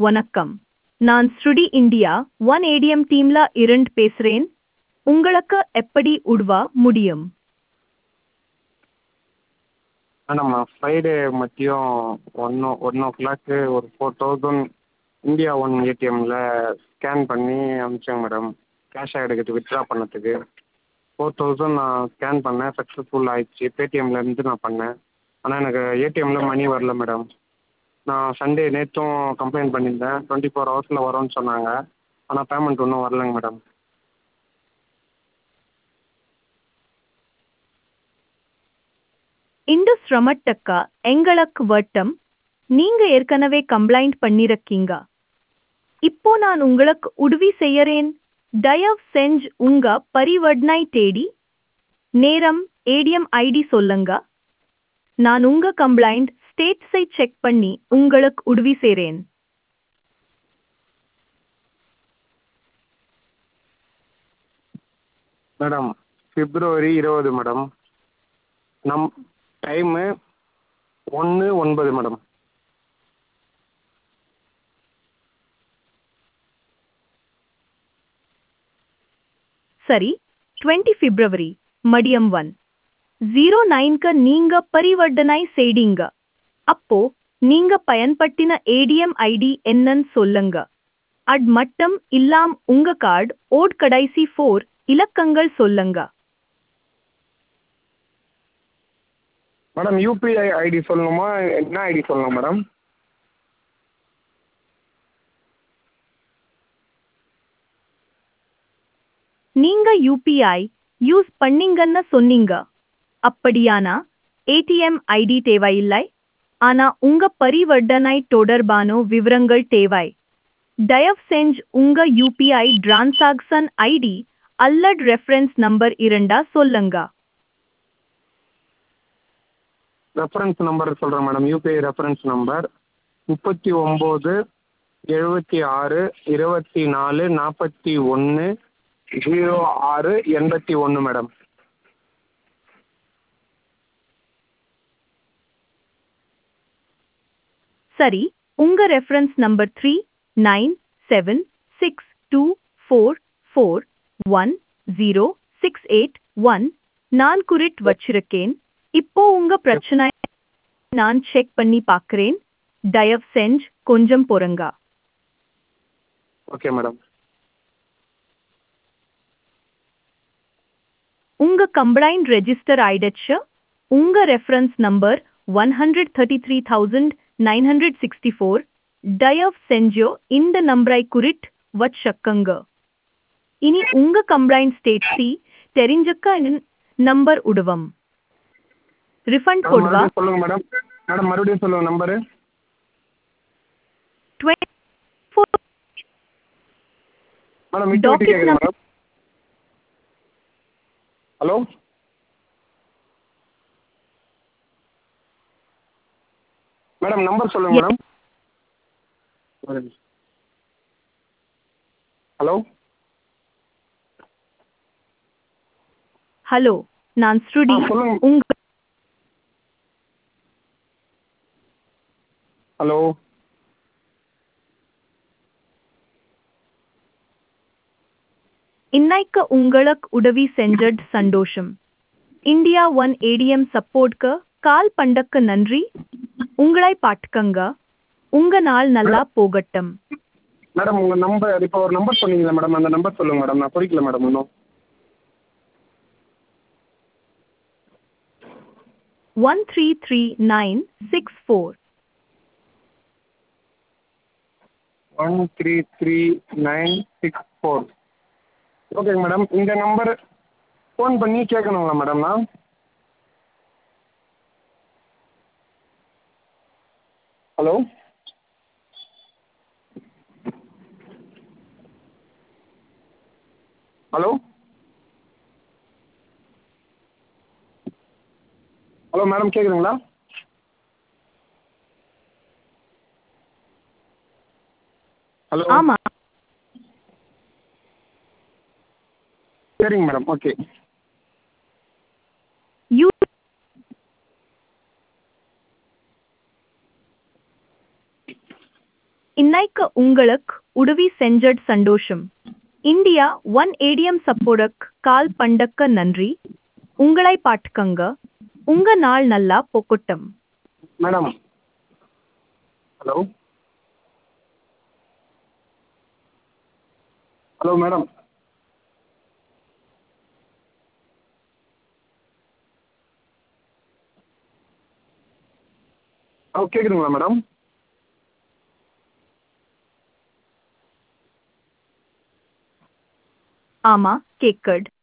வணக்கம் நான் ஸ்ருடி இந்தியா ஒன் ஏடிஎம் டீம்ல இருந்து பேசுறேன் உங்களுக்கு எப்படி உதவ முடியும் மேடம் ஃப்ரைடே மதியம் one o one o'clock ஒரு ஃபோர் தௌசண்ட் இந்தியா ஒன் ஏடிஎம்மில் ஸ்கேன் பண்ணி அனுப்பிச்சேங்க மேடம் கேஷாக எடுக்கிறதுக்கு வித்ட்ரா பண்ணதுக்கு ஃபோர் தௌசண்ட் நான் ஸ்கேன் பண்ணேன் சக்ஸஸ்ஃபுல் ஆயிடுச்சு பேடிஎம்லேருந்து நான் பண்ணேன் ஆனால் எனக்கு ஏடிஎம்மில் மணி வரல மேடம் நான் சண்டே நேற்றும் கம்ப்ளைண்ட் பண்ணியிருந்தேன் டுவெண்ட்டி ஃபோர் ஹவர்ஸில் வரும்னு சொன்னாங்க ஆனால் பேமெண்ட் இன்னும் வரலங்க மேடம் இந்த சிரமத்துக்கு எங்களுக்கு வட்டம் நீங்க ஏற்கனவே கம்ப்ளைண்ட் பண்ணிருக்கீங்க இப்போ நான் உங்களுக்கு உதவி செய்யறேன் தயவு செஞ்சு உங்க பரிவர்த்தனை தேடி நேரம் ஏடிஎம் ஐடி சொல்லுங்க நான் உங்க கம்ப்ளைண்ட் ஸ்டேட்ஸை செக் பண்ணி உங்களுக்கு உதவி செய்றேன் மேடம் பிப்ரவரி இருபது மேடம் நம் டைமு ஒன்று ஒன்பது மேடம் சரி டுவெண்ட்டி பிப்ரவரி மதியம் ஒன் ஜீரோ நைன்க்கு நீங்க பரிவர்த்தனை செய்தீங்க அப்போ நீங்க பயன்படுத்தின ஏடிஎம் ஐடி என்னன்னு சொல்லுங்க அது மட்டும் இல்லாம் உங்க கார்டு ஓட் கடைசி ஃபோர் இலக்கங்கள் சொல்லுங்க மேடம் யூபிஐ ஐடி சொல்லணுமா என்ன ஐடி சொல்லணும் மேடம் நீங்க யூபிஐ யூஸ் பண்ணீங்கன்னு சொன்னீங்க அப்படியானா ஏடிஎம் ஐடி தேவையில்லை ஆனா உங்க பரிவர்த்தனை தொடர்பான விவரங்கள் தேவை தயவு செஞ்சு உங்க யூபிஐ டிரான்சாக்ஷன் ஐடி அல்லது ரெஃபரன்ஸ் நம்பர் இரண்டா சொல்லுங்க ரெஃபரன்ஸ் நம்பர் சொல்கிறேன் மேடம் யூபிஐ ரெஃபரன்ஸ் நம்பர் முப்பத்தி ஒம்பது எழுபத்தி ஆறு இருபத்தி நாலு நாற்பத்தி ஒன்று ஜீரோ ஆறு எண்பத்தி ஒன்று மேடம் சரி உங்க reference number three nine seven six two four four one zero six eight one நான் குறிட் வச்சிருக்கேன் இப்போ உங்க பிரச்சனை நான் செக் பண்ணி பார்க்கிறேன் தயவு செஞ்சு கொஞ்சம் பொறுங்க ஓகே மேடம் உங்க கம்ப்ளைண்ட் ரெஜிஸ்டர் ஆயிடுச்சு உங்க reference number one hundred thirty three thousand nine hundred sixty four தயவு செஞ்சோ இந்த நம்பரை குறிட் வச்சக்கங்க இனி உங்க கம்ப்ளைண்ட் ஸ்டேட்ஸி தெரிஞ்சுக்க நம்பர் உடுவம் ரிஃபண்ட் மேடம் கொடுவா மறுபடியும் சொல்லுங்கள் மேடம் மேடம் மறுபடியும் சொல்லுங்கள் நம்பரு மேடம் விட்டு விட்டு Docket கேட்குது number- madam hello madam number சொல்லுங்க Yes. மேடம் ஒரு நிமிஷம். ஹலோ ஹலோ நான் ஸ்ருடி ஆ, சொல்லுங்க. உங்க ஹலோ இன்னைக்கு உங்களுக்கு உதவி செஞ்சது சந்தோஷம் இந்தியா ஒன் ஏடிஎம் சப்போர்ட்க்கு கால் பண்டக்கு நன்றி உங்களை பாட்டுக்கங்க உங்க நாள் நல்லா போகட்டும் மேடம் உங்கள் நம்பர் இப்போ ஒரு நம்பர் சொன்னீங்களா மேடம் அந்த நம்பர் சொல்லுங்க மேடம் நான் குறிக்கல மேடம் இன்னும் one three three nine six four one three three nine six four ஓகேங்க மேடம் இந்த நம்பர் ஃபோன் பண்ணி கேட்கணுங்களா மேடம் நான் ஹலோ ஹலோ ஹலோ மேடம் கேட்குதுங்களா ஹலோ ஆமா சரிங்க மேடம் ஓகே யூ இன்னைக்கு உங்களுக்கு உதவி செஞ்சட் சந்தோஷம் இந்தியா ஒன் ஏடிஎம் சப்போர்டுக்கு கால் பண்டக்க நன்றி உங்களை பாட்டுக்கங்க உங்க நாள் நல்லா போக்கட்டும் madam hello hello madam hello கேட்குதுங்களா மேடம் ஆமா கேக்கட்